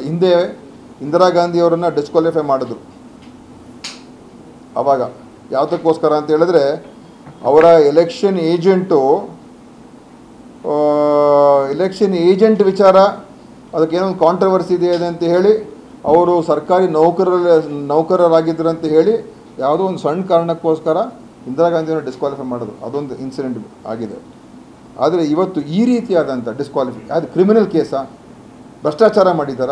ಹಿಂದೆ ಇಂದಿರಾ ಗಾಂಧಿಯವರನ್ನು ಡಿಸ್ಕ್ವಾಲಿಫೈ ಮಾಡಿದ್ರು ಆವಾಗ ಯಾವುದಕ್ಕೋಸ್ಕರ ಅಂತ ಹೇಳಿದ್ರೆ ಅವರ ಎಲೆಕ್ಷನ್ ಏಜೆಂಟು ಎಲೆಕ್ಷನ್ ಏಜೆಂಟ್ ವಿಚಾರ ಅದಕ್ಕೇನೋ ಒಂದು ಕಾಂಟ್ರವರ್ಸಿ ಇದೆ ಅಂತ ಹೇಳಿ ಅವರು ಸರ್ಕಾರಿ ನೌಕರ ನೌಕರರಾಗಿದ್ದರು ಅಂತ ಹೇಳಿ ಯಾವುದೋ ಒಂದು ಸಣ್ಣ ಕಾರಣಕ್ಕೋಸ್ಕರ ಇಂದಿರಾ ಗಾಂಧಿಯನ್ನು ಡಿಸ್ಕ್ವಾಲಿಫೈ ಮಾಡೋದು ಅದೊಂದು ಇನ್ಸಿಡೆಂಟ್ ಆಗಿದೆ ಆದರೆ ಇವತ್ತು ಈ ರೀತಿಯಾದಂಥ ಡಿಸ್ಕ್ವಾಲಿಫೈ ಅದು ಕ್ರಿಮಿನಲ್ ಕೇಸಾ ಭ್ರಷ್ಟಾಚಾರ ಮಾಡಿದ್ದಾರಾ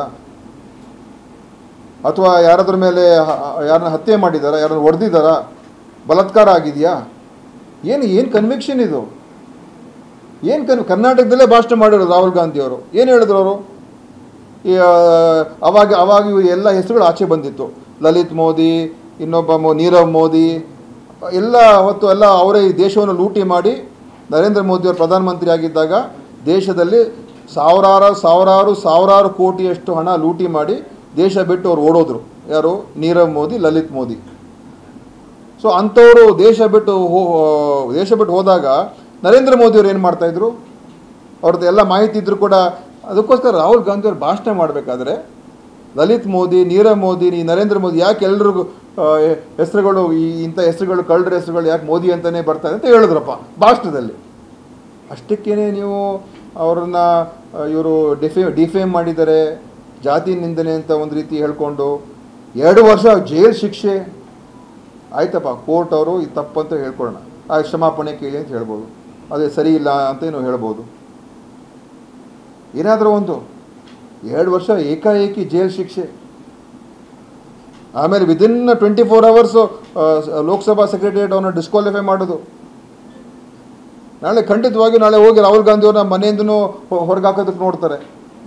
ಅಥವಾ ಯಾರಾದ್ರ ಮೇಲೆ ಹ- ಯಾರನ್ನ ಹತ್ಯೆ ಮಾಡಿದಾರಾ ಯಾರನ್ನ ಹೊಡೆದಿದ್ದಾರಾ ಬಲಾತ್ಕಾರ ಆಗಿದೆಯಾ ಏನು ಏನು ಕನ್ವಿಕ್ಷನ್ ಇದು ಏನು ಕನ್ ಕರ್ನಾಟಕದಲ್ಲೇ ಭಾಷಣ ಮಾಡಿರೋದು ರಾಹುಲ್ ಗಾಂಧಿಯವರು ಏನು ಹೇಳಿದ್ರು ಅವರು ಈ, ಆ, ಅವಾಗ ಅವಾಗ ಇವು ಎಲ್ಲ ಹೆಸರುಗಳು ಆಚೆ ಬಂದಿತ್ತು ಲಲಿತ್ ಮೋದಿ ಇನ್ನೊಬ್ಬ ಮೋ ನೀರವ್ ಮೋದಿ ಎಲ್ಲ ಹೊತ್ತು ಎಲ್ಲ ಅವರೇ ಈ ದೇಶವನ್ನು ಲೂಟಿ ಮಾಡಿ ನರೇಂದ್ರ ಮೋದಿಯವರು ಪ್ರಧಾನಮಂತ್ರಿ ಆಗಿದ್ದಾಗ ದೇಶದಲ್ಲಿ ಸಾವಿರಾರು ಸಾವಿರಾರು ಸಾವಿರಾರು ಕೋಟಿಯಷ್ಟು ಹಣ ಲೂಟಿ ಮಾಡಿ ದೇಶ ಬಿಟ್ಟು ಅವ್ರು ಓಡೋದ್ರು ಯಾರು ನೀರವ್ ಮೋದಿ ಲಲಿತ್ ಮೋದಿ ಸೊ ಅಂಥವರು ದೇಶ ಬಿಟ್ಟು ಹೋ ದೇಶ ಬಿಟ್ಟು ಹೋದಾಗ ನರೇಂದ್ರ ಮೋದಿಯವರು ಏನು ಮಾಡ್ತಾಯಿದ್ರು ಅವ್ರದ್ದು ಎಲ್ಲ ಮಾಹಿತಿ ಇದ್ದರೂ ಕೂಡ ಅದಕ್ಕೋಸ್ಕರ ರಾಹುಲ್ ಗಾಂಧಿ ಅವ್ರು ಭಾಷಣ ಮಾಡಬೇಕಾದ್ರೆ ಲಲಿತ್ ಮೋದಿ ನೀರವ್ ಮೋದಿ ಈ ನರೇಂದ್ರ ಮೋದಿ ಯಾಕೆ ಎಲ್ರಿಗೂ ಆ, ಹೆಸರುಗಳು ಈ ಇಂಥ ಹೆಸರುಗಳು ಕಳ್ಳರ ಹೆಸರುಗಳು ಯಾಕೆ ಮೋದಿ ಅಂತಲೇ ಬರ್ತಾರೆ ಅಂತ ಹೇಳಿದ್ರಪ್ಪ ಭಾಷಣದಲ್ಲಿ ಅಷ್ಟಕ್ಕೇನೆ ನೀವು ಅವರನ್ನು ಇವರು ಡಿಫೇ ಡಿಫೇಮ್ ಮಾಡಿದ್ದಾರೆ ಜಾತಿ ನಿಂದನೆ ಅಂತ ಒಂದು ರೀತಿ ಹೇಳ್ಕೊಂಡು ಎರಡು ವರ್ಷ ಜೈಲ್ ಶಿಕ್ಷೆ ಆಯ್ತಪ್ಪ ಕೋರ್ಟ್ ಅವರು ಇದು ತಪ್ಪಂತ ಹೇಳ್ಕೊಳ್ಳೋಣ ಆ ಕ್ಷಮಾಪಣೆ ಕೇಳಿ ಅಂತ ಹೇಳ್ಬೋದು ಅದೇ ಸರಿ ಇಲ್ಲ ಅಂತ ಏನೋ ಹೇಳ್ಬೋದು ಏನಾದರೂ ಒಂದು ಎರಡು ವರ್ಷ ಏಕಾಏಕಿ ಜೈಲ್ ಶಿಕ್ಷೆ ಆಮೇಲೆ within twenty four hours Lok Sabha secretariat ಅವನ್ನ ಡಿಸ್ಕ್ವಾಲಿಫೈ ಮಾಡೋದು ನಾಳೆ ಖಂಡಿತವಾಗಿ ನಾಳೆ ಹೋಗಿ ರಾಹುಲ್ ಗಾಂಧಿ ಅವ್ರನ್ನ ಮನೆಯಿಂದನೂ ಹೊರಗೆ ಹಾಕೋದಕ್ಕೆ ನೋಡ್ತಾರೆ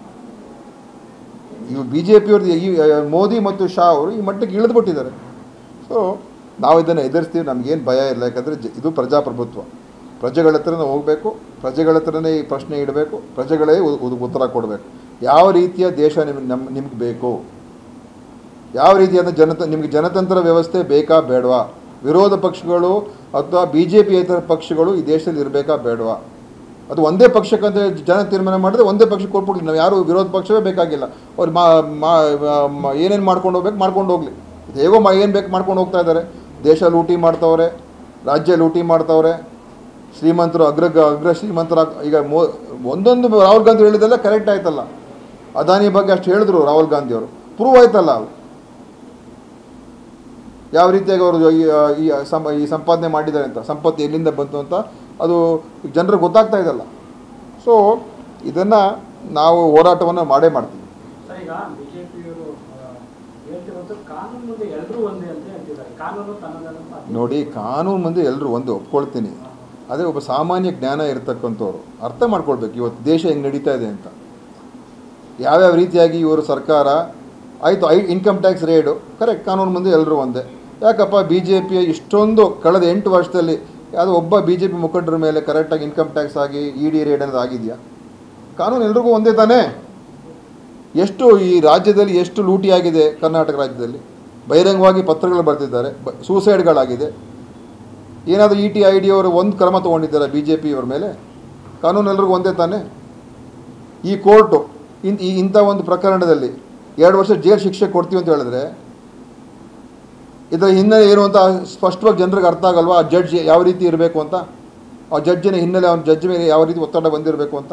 ಇವು ಬಿ ಜೆ ಪಿಯವ್ರದ್ದು ಈ ಆ, ಮೋದಿ ಮತ್ತು ಶಾ ಅವರು ಈ ಮಟ್ಟಕ್ಕೆ ಇಳಿದ್ಬಿಟ್ಟಿದ್ದಾರೆ ಸೊ ನಾವು ಇದನ್ನು ಎದುರಿಸ್ತೀವಿ ನಮಗೇನು ಭಯ ಇಲ್ಲ ಯಾಕಂದರೆ ಜ ಇದು ಪ್ರಜಾಪ್ರಭುತ್ವ ಪ್ರಜೆಗಳ ಹತ್ರನೇ ಹೋಗಬೇಕು ಪ್ರಜೆಗಳ ಹತ್ರನೇ ಈ ಪ್ರಶ್ನೆ ಇಡಬೇಕು ಪ್ರಜೆಗಳೇ ಉ- ಉ- ಉತ್ತರ ಕೊಡಬೇಕು ಯಾವ ರೀತಿಯ ದೇಶ ನಿಮ್ಗೆ ನಮ್ಮ ನಿಮ್ಗೆ ಬೇಕು ಯಾವ ರೀತಿಯಾದ ಜನತ ನಿಮಗೆ ಜನತಂತ್ರ ವ್ಯವಸ್ಥೆ ಬೇಕಾ ಬೇಡವಾ ವಿರೋಧ ಪಕ್ಷಗಳು ಅಥವಾ ಬಿ ಜೆ ಪಿ ಪಕ್ಷಗಳು ಈ ದೇಶದಲ್ಲಿ ಇರಬೇಕಾ ಬೇಡವಾ ಅದು ಒಂದೇ ಪಕ್ಷಕ್ಕಂತ ಜನ ತೀರ್ಮಾನ ಮಾಡಿದ್ರೆ ಒಂದೇ ಪಕ್ಷಕ್ಕೆ ಕೊಟ್ಬಿಡ್ಲಿ ನಾವು ಯಾರು ವಿರೋಧ ಪಕ್ಷವೇ ಬೇಕಾಗಿಲ್ಲ ಅವ್ರು ಮಾ ಮಾ ಏನೇನು ಮಾಡ್ಕೊಂಡು ಹೋಗ್ಬೇಕು ಮಾಡ್ಕೊಂಡು ಹೋಗಲಿ ಹೇಗೋ ಮಾ ಏನು ಬೇಕು ಮಾಡ್ಕೊಂಡು ಹೋಗ್ತಾ ಇದ್ದಾರೆ ದೇಶ ಲೂಟಿ ಮಾಡ್ತವ್ರೆ ರಾಜ್ಯ ಲೂಟಿ ಮಾಡ್ತವ್ರೆ ಶ್ರೀಮಂತರು ಅಗ್ರ ಅಗ್ರ ಶ್ರೀಮಂತರ ಈಗ ಮೋ ಒಂದೊಂದು ರಾಹುಲ್ ಗಾಂಧಿ ಹೇಳಿದೆಲ್ಲ ಕರೆಕ್ಟ್ ಆಯ್ತಲ್ಲ ಅದಾನಿ ಬಗ್ಗೆ ಅಷ್ಟು ಹೇಳಿದ್ರು ರಾಹುಲ್ ಗಾಂಧಿ ಅವರು ಪ್ರೂವ್ ಆಯ್ತಲ್ಲ ಅದು ಯಾವ ರೀತಿಯಾಗಿ ಅವರು ಈ ಈ ಸಂ ಈ ಸಂಪಾದನೆ ಮಾಡಿದ್ದಾರೆ ಅಂತ ಸಂಪತ್ತು ಎಲ್ಲಿಂದ ಬಂತು ಅಂತ ಅದು ಜನರಿಗೆ ಗೊತ್ತಾಗ್ತಾ ಇದಲ್ಲ ಸೊ ಇದನ್ನು ನಾವು ಹೋರಾಟವನ್ನು ಮಾಡೇ ಮಾಡ್ತೀವಿ ಸರ್ ಈಗ ಬಿಜೆಪಿಯವರು ಹೇಳ್ತಿರೋದು ಕಾನೂನು ಮುಂದೆ ಎಲ್ಲರೂ ಒಂದೇ ಅಂತ ಹೇಳ್ತಿದ್ದಾರೆ ಕಾನೂನು ತನ್ನದಂತ ನೋಡಿ ಕಾನೂನು ಮುಂದೆ ಎಲ್ಲರೂ ಒಂದು ಒಪ್ಕೊಳ್ತೀನಿ ಅದೇ ಒಬ್ಬ ಸಾಮಾನ್ಯ ಜ್ಞಾನ ಇರತಕ್ಕಂಥವ್ರು ಅರ್ಥ ಮಾಡ್ಕೊಳ್ಬೇಕು ಇವತ್ತು ದೇಶ ಹೆಂಗೆ ನಡೀತಾ ಇದೆ ಅಂತ ಯಾವ್ಯಾವ ರೀತಿಯಾಗಿ ಇವರು ಸರ್ಕಾರ ಆಯಿತು ಐ ಇನ್ಕಮ್ ಟ್ಯಾಕ್ಸ್ ರೇಡು ಕರೆಕ್ಟ್ ಕಾನೂನು ಮುಂದೆ ಎಲ್ಲರೂ ಒಂದೇ ಯಾಕಪ್ಪ ಬಿ ಜೆ ಪಿಯ ಇಷ್ಟೊಂದು ಕಳೆದ ಎಂಟು ವರ್ಷದಲ್ಲಿ ಯಾವುದೋ ಒಬ್ಬ ಬಿ ಜೆ ಪಿ ಮುಖಂಡರ ಮೇಲೆ ಕರೆಕ್ಟಾಗಿ ಇನ್ಕಮ್ ಟ್ಯಾಕ್ಸ್ ಆಗಿ ಇ ಡಿ ರೇಡ್ ಅನ್ನೋದು ಆಗಿದೆಯಾ ಕಾನೂನು ಎಲ್ರಿಗೂ ಒಂದೇ ತಾನೇ ಎಷ್ಟು ಈ ರಾಜ್ಯದಲ್ಲಿ ಎಷ್ಟು ಲೂಟಿ ಆಗಿದೆ ಕರ್ನಾಟಕ ರಾಜ್ಯದಲ್ಲಿ ಬಹಿರಂಗವಾಗಿ ಪತ್ರಗಳು ಬರ್ತಿದ್ದಾರೆ ಬ ಸೂಸೈಡ್ಗಳಾಗಿದೆ ಏನಾದರೂ ಇ ಟಿ ಐ ಡಿ ಅವರು ಒಂದು ಕ್ರಮ ತೊಗೊಂಡಿದ್ದಾರೆ ಬಿ ಜೆ ಪಿಯವ್ರ ಮೇಲೆ ಕಾನೂನು ಎಲ್ರಿಗೂ ಒಂದೇ ತಾನೇ ಈ ಕೋರ್ಟು ಇನ್ ಈ ಇಂಥ ಒಂದು ಪ್ರಕರಣದಲ್ಲಿ ಎರಡು ವರ್ಷ ಜೈಲ್ ಶಿಕ್ಷೆ ಕೊಡ್ತೀವಿ ಅಂತ ಹೇಳಿದ್ರೆ ಇದರ ಹಿನ್ನೆಲೆ ಏನು ಅಂತ ಸ್ಪಷ್ಟವಾಗಿ ಜನರಿಗೆ ಅರ್ಥ ಆಗಲ್ವಾ ಆ ಜಡ್ಜ್ ಯಾವ ರೀತಿ ಇರಬೇಕು ಅಂತ ಆ ಜಡ್ಜಿನ ಹಿನ್ನೆಲೆ ಅವನ ಜಡ್ಜ್ ಮೇಲೆ ಯಾವ ರೀತಿ ಒತ್ತಡ ಬಂದಿರಬೇಕು ಅಂತ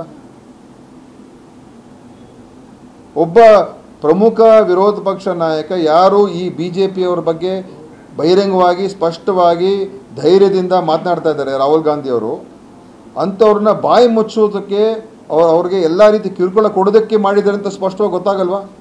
ಒಬ್ಬ ಪ್ರಮುಖ ವಿರೋಧ ಪಕ್ಷ ನಾಯಕ ಯಾರು ಈ ಬಿ ಜೆ ಪಿಯವ್ರ ಬಗ್ಗೆ ಬಹಿರಂಗವಾಗಿ ಸ್ಪಷ್ಟವಾಗಿ ಧೈರ್ಯದಿಂದ ಮಾತನಾಡ್ತಾ ಇದ್ದಾರೆ ರಾಹುಲ್ ಗಾಂಧಿಯವರು ಅಂಥವ್ರನ್ನ ಬಾಯಿ ಮುಚ್ಚೋದಕ್ಕೆ ಅವ್ರ ಅವ್ರಿಗೆ ಎಲ್ಲ ರೀತಿ ಕಿರುಕುಳ ಕೊಡೋದಕ್ಕೆ ಮಾಡಿದ್ದಾರೆ ಅಂತ ಸ್ಪಷ್ಟವಾಗಿ ಗೊತ್ತಾಗಲ್ವಾ